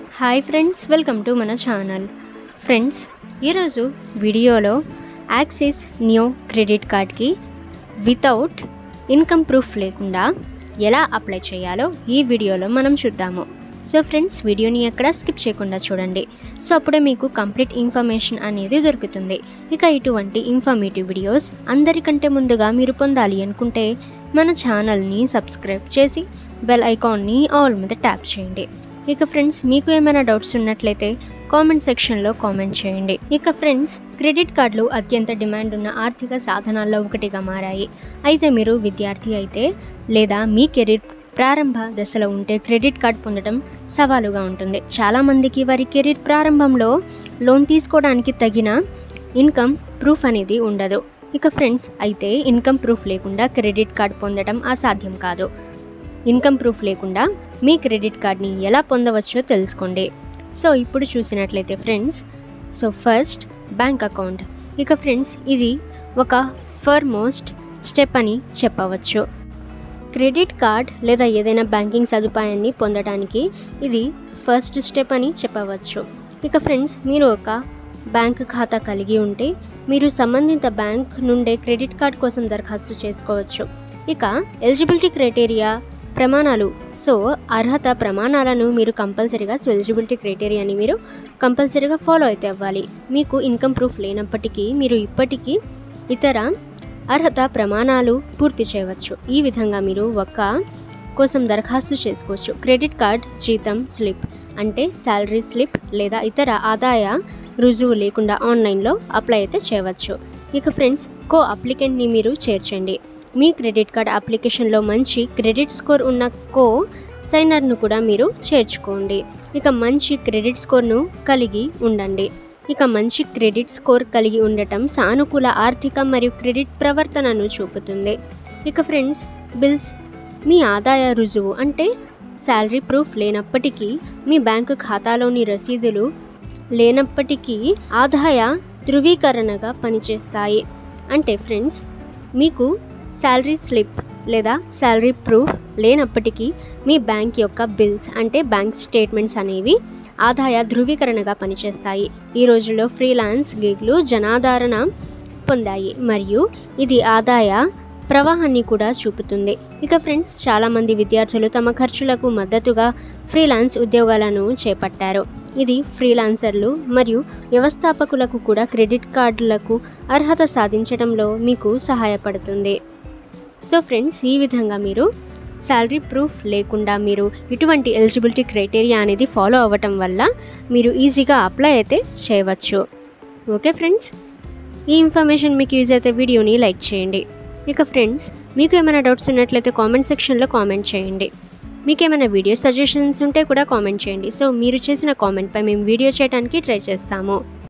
hi friends welcome to మన channel friends ఈరోజు వీడియోలో యాక్సిస్ న్యూ క్రెడిట్ కార్డ్కి వితౌట్ ఇన్కమ్ ప్రూఫ్ లేకుండా ఎలా అప్లై చేయాలో ఈ వీడియోలో మనం చూద్దాము సో ఫ్రెండ్స్ వీడియోని ఎక్కడ స్కిప్ చేయకుండా చూడండి సో అప్పుడే మీకు కంప్లీట్ ఇన్ఫర్మేషన్ అనేది దొరుకుతుంది ఇక ఇటువంటి ఇన్ఫర్మేటివ్ వీడియోస్ అందరికంటే ముందుగా మీరు పొందాలి అనుకుంటే మన ఛానల్ని సబ్స్క్రైబ్ చేసి బెల్ ఐకాన్ని ఆల్ మీద ట్యాప్ చేయండి ఇక ఫ్రెండ్స్ మీకు ఏమైనా డౌట్స్ ఉన్నట్లయితే కామెంట్ సెక్షన్లో కామెంట్ చేయండి ఇక ఫ్రెండ్స్ క్రెడిట్ కార్డులు అత్యంత డిమాండ్ ఉన్న ఆర్థిక సాధనాల్లో ఒకటిగా మారాయి అయితే మీరు విద్యార్థి అయితే లేదా మీ కెరీర్ ప్రారంభ దశలో ఉంటే క్రెడిట్ కార్డ్ పొందడం సవాలుగా ఉంటుంది చాలామందికి వారి కెరీర్ ప్రారంభంలో లోన్ తీసుకోవడానికి తగిన ఇన్కమ్ ప్రూఫ్ అనేది ఉండదు ఇక ఫ్రెండ్స్ అయితే ఇన్కమ్ ప్రూఫ్ లేకుండా క్రెడిట్ కార్డ్ పొందడం అసాధ్యం కాదు ఇన్కమ్ ప్రూఫ్ లేకుండా మీ క్రెడిట్ కార్డ్ని ఎలా పొందవచ్చో తెలుసుకోండి సో ఇప్పుడు చూసినట్లయితే friends so first bank account ఇక ఫ్రెండ్స్ ఇది ఒక ఫర్మోస్ట్ స్టెప్ అని చెప్పవచ్చు క్రెడిట్ కార్డ్ లేదా ఏదైనా బ్యాంకింగ్ సదుపాయాన్ని పొందడానికి ఇది ఫస్ట్ స్టెప్ అని చెప్పవచ్చు ఇక ఫ్రెండ్స్ మీరు ఒక బ్యాంక్ ఖాతా కలిగి ఉంటే మీరు సంబంధిత బ్యాంక్ నుండే క్రెడిట్ కార్డ్ కోసం దరఖాస్తు చేసుకోవచ్చు ఇక ఎలిజిబిలిటీ క్రైటీరియా ప్రమాణాలు సో అర్హత ప్రమాణాలను మీరు కంపల్సరీగా సో ఎలిజిబిలిటీ క్రైటీరియాని మీరు కంపల్సరీగా ఫాలో అయితే అవ్వాలి మీకు ఇన్కమ్ ప్రూఫ్ లేనప్పటికీ మీరు ఇప్పటికీ ఇతర అర్హత ప్రమాణాలు పూర్తి చేయవచ్చు ఈ విధంగా మీరు ఒక కోసం దరఖాస్తు చేసుకోవచ్చు క్రెడిట్ కార్డ్ జీతం స్లిప్ అంటే శాలరీ స్లిప్ లేదా ఇతర ఆదాయ రుజువు లేకుండా ఆన్లైన్లో అప్లై అయితే చేయవచ్చు ఇక ఫ్రెండ్స్ కో అప్లికెంట్ని మీరు చేర్చండి మీ క్రెడిట్ కార్డ్ అప్లికేషన్లో మంచి క్రెడిట్ స్కోర్ ఉన్న కో సైనర్ను కూడా మీరు చేర్చుకోండి ఇక మంచి క్రెడిట్ స్కోర్ను కలిగి ఉండండి ఇక మంచి క్రెడిట్ స్కోర్ కలిగి ఉండటం సానుకూల ఆర్థిక మరియు క్రెడిట్ ప్రవర్తనను చూపుతుంది ఇక ఫ్రెండ్స్ బిల్స్ మీ ఆదాయ రుజువు అంటే శాలరీ ప్రూఫ్ లేనప్పటికీ మీ బ్యాంకు ఖాతాలోని రసీదులు లేనప్పటికీ ఆదాయ ధృవీకరణగా పనిచేస్తాయి అంటే ఫ్రెండ్స్ మీకు శాలరీ స్లిప్ లేదా శాలరీ ప్రూఫ్ లేనప్పటికీ మీ బ్యాంక్ యొక్క బిల్స్ అంటే బ్యాంక్ స్టేట్మెంట్స్ అనేవి ఆదాయ ధృవీకరణగా పనిచేస్తాయి ఈ రోజుల్లో ఫ్రీలాన్స్ గిగ్లు జనాదరణ పొందాయి మరియు ఇది ఆదాయ ప్రవాహాన్ని కూడా చూపుతుంది ఇక ఫ్రెండ్స్ చాలామంది విద్యార్థులు తమ ఖర్చులకు మద్దతుగా ఫ్రీలాన్స్ ఉద్యోగాలను చేపట్టారు ఇది ఫ్రీలాన్సర్లు మరియు వ్యవస్థాపకులకు కూడా క్రెడిట్ కార్డులకు అర్హత సాధించడంలో మీకు సహాయపడుతుంది సో ఫ్రెండ్స్ ఈ విధంగా మీరు శాలరీ ప్రూఫ్ లేకుండా మీరు ఇటువంటి ఎలిజిబిలిటీ క్రైటీరియా అనేది ఫాలో అవ్వటం వల్ల మీరు ఈజీగా అప్లై అయితే చేయవచ్చు ఓకే ఫ్రెండ్స్ ఈ ఇన్ఫర్మేషన్ మీకు యూజ్ అయితే వీడియోని లైక్ చేయండి ఇక ఫ్రెండ్స్ మీకు ఏమైనా డౌట్స్ ఉన్నట్లయితే కామెంట్ సెక్షన్లో కామెంట్ చేయండి మీకు ఏమైనా వీడియో సజెషన్స్ ఉంటే కూడా కామెంట్ చేయండి సో మీరు చేసిన కామెంట్పై మేము వీడియో చేయడానికి ట్రై చేస్తాము